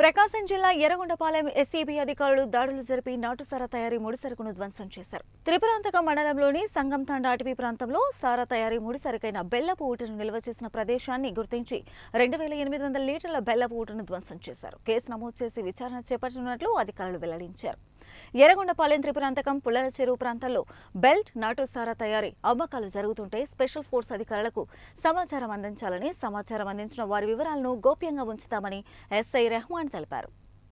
ప్రకాశం జిల్లా ఎర్రగొండపాలెం ఎస్సీబీ అధికారులు దాడులు జరిపి నాటుసారా తయారీ ముడి సరుకును ధ్వంసం చేశారు త్రిపురాంతక మండలంలోని సంగంతాండ అటవీ ప్రాంతంలో సారా తయారీ ముడి సరుకైన బెల్లపు ఊటను నిల్వ చేసిన ప్రదేశాన్ని గుర్తించి రెండు వేల ఎనిమిది వందల లీటర్ల బెల్లపు ఊటను ధ్వంసం చేశారు కేసు నమోదు చేసి విచారణ చేపట్టనున్నట్లు అధికారులు వెల్లడించారు ఎర్రగొండపాలెం త్రిపురాంతకం పుల్లల చెరువు ప్రాంతాల్లో బెల్ట్ నాటుసారా తయారీ అమ్మకాలు జరుగుతుంటే స్పెషల్ ఫోర్స్ అధికారులకు సమాచారం అందించాలని సమాచారం అందించిన వారి వివరాలను గోప్యంగా ఉంచుతామని ఎస్ఐ రెహమాన్ తెలిపారు